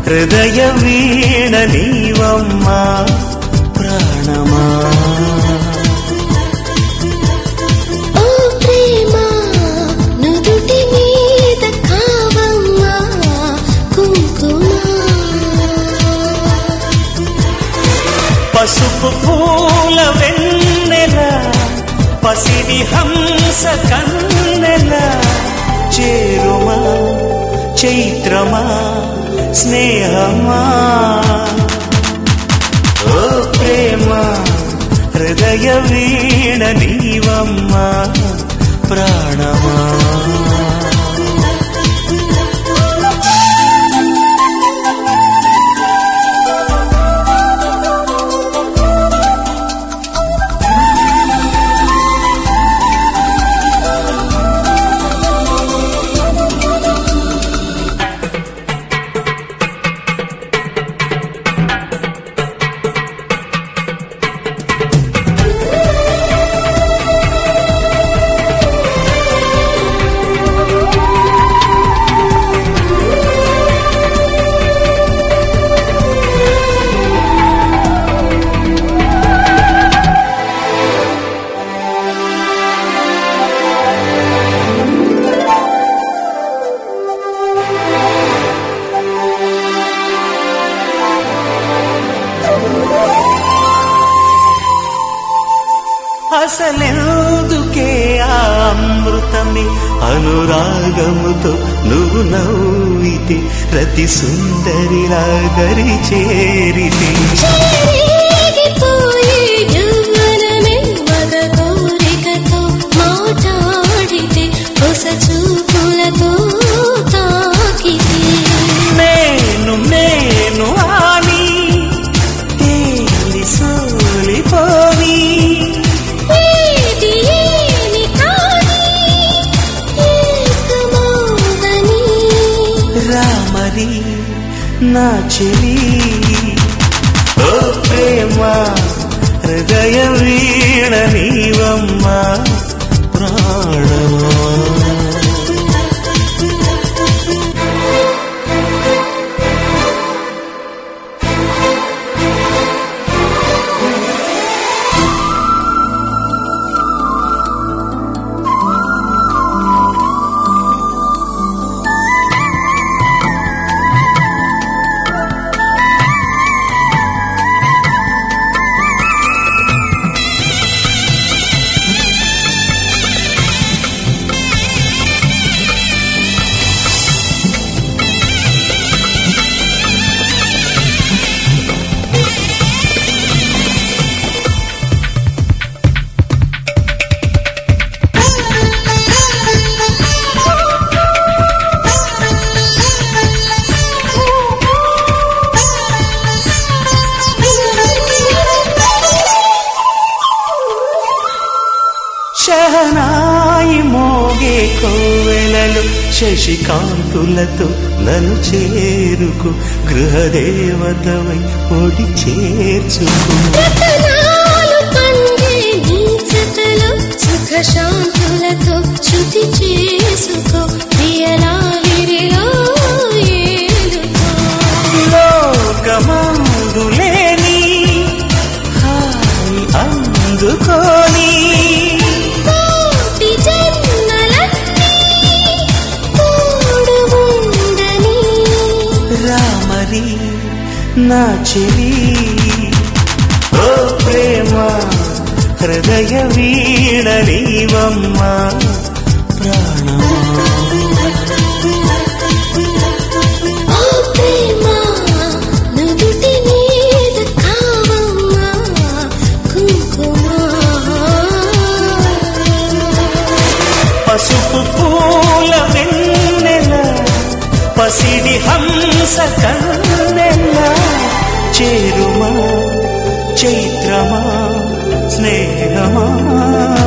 హృదయ వీణ నీవమ్మా ప్రాణమా ఓ ప్రేమ నుదుటి మీద కావమ్మా కుంకుమ పసుపు పూల వెన్నెల పసిడి హంస కన్నెల చేరుమా చైత్రమా స్నేహమా ఓ ప్రేమ హృదయ వీణ నీవమ్మా ప్రాణమా అసలెందుకే ఆ అమృతమే అనురాగముతో నువ్వు నవ్వితే రతి సుందరిలా దరి చేరితే చెరిగిపోయే యవ్వనమే మద కోరికతో మాట్లాడితే ಹೊಸ చూపులతో తాకితే నేను నేను అని తేలి సోలిపోని ఏది ఏమి కాని ఏకమౌదని రామరి నా చెలి ఓ ప్రేమ హృదయ వీణ నీవమ్మా ప్రాణమా శహనాయి మోగే కోవెలలు శశికాంతులతో నన్ను చేరుకు గృహదేవతవై ఒడి చేర్చుకు రతనాలు పండే నీ జతలో సుఖ శాంతులతో శృతి చేసుకో ప్రియలాలిరిలో ఏలుకో లోకమందులేని హాయి అందుకోని కోటి జన్మలన్నీ తోడు ఉండని రామరి నా చెలి ఓ ప్రేమ హృదయ వీణ నీవమ్మా ప్రాణమా ఓ ప్రేమ నుదుటి మీద కావమ్మా కుంకుమ పసుపు పూల వెన్నెల పసిడి హంస కన్నెల చేరుమా చైత్రమా స్నేహమా